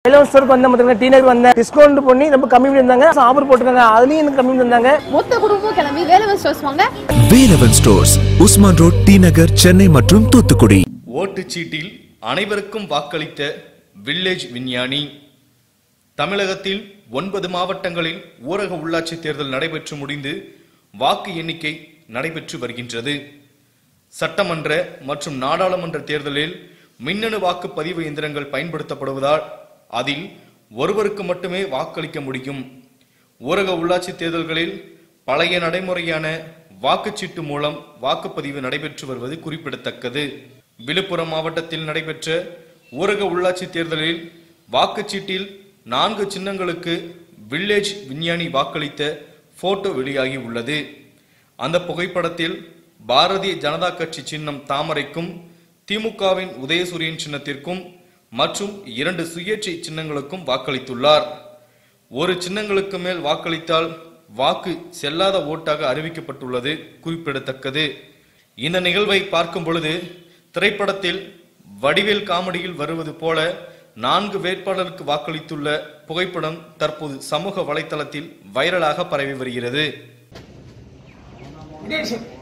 eleven ஸ்டோருக்கு வந்த பார்த்தீங்கன்னா டி நகர் வந்தேன் டிஸ்கவுண்ட் பண்ணி ரொம்ப கம்மி பண்ணியிருந்தாங்க ஆஃபர் போட்டிருக்காங்க அதுலயும் எனக்கு கம்மி பண்ணியிருந்தாங்க மொத்த குடும்பமும் கிளம்பி வேலவன் ஸ்டோர்ஸ் வாங்க Velavan stores Usman road T Nagar Chennai மற்றும் தூத்துக்குடி ஓட்டுச்சீட்டில் அனைவருக்கும் வாக்களித்த வில்லேஜ் விஞ்ஞானி தமிழகத்தில் ஒன்பது மாவட்டங்களில் ஊரக உள்ளாட்சி தேர்தல் நடைபெற்று முடிந்து வாக்கு எண்ணிக்கை நடைபெற்று வருகின்றது சட்டமன்ற மற்றும் நாடாளுமன்ற தேர்தலில் மின்னணு வாக்குப்பதிவு இயந்திரங்கள் பயன்படுத்தப்படுவதால் அதில் ஒருவருக்கு மட்டுமே வாக்களிக்க முடியும் ஊரக உள்ளாட்சி தேர்தல்களில் பழைய நடைமுறையான வாக்குச்சீட்டு மூலம் வாக்குப்பதிவு நடைபெற்று வருவது குறிப்பிடத்தக்கது விழுப்புரம் மாவட்டத்தில் நடைபெற்ற ஊரக உள்ளாட்சி தேர்தலில் வாக்குச்சீட்டில் நான்கு சின்னங்களுக்கு வில்லேஜ் விஞ்ஞானி வாக்களித்த போட்டோ வெளியாகி உள்ளது அந்த புகைப்படத்தில் பாரதிய ஜனதா கட்சி சின்னம் தாமரைக்கும் திமுகவின் உதயசூரியன் சின்னத்திற்கும் மற்றும் இரண்டு சுயேட்சை சின்னங்களுக்கும் வாக்களித்துள்ளார் ஒரு சின்னங்களுக்கு மேல் வாக்களித்தால் வாக்கு செல்லாத ஓட்டாக அறிவிக்கப்பட்டுள்ளது குறிப்பிடத்தக்கது இந்த நிகழ்வை பார்க்கும் பொழுது திரைப்படத்தில் வடிவேல் காமெடியில் வருவது போல நான்கு வேட்பாளருக்கு வாக்களித்துள்ள புகைப்படம் தற்போது சமூக வலைத்தளத்தில் வைரலாக பரவி வருகிறது விஜய்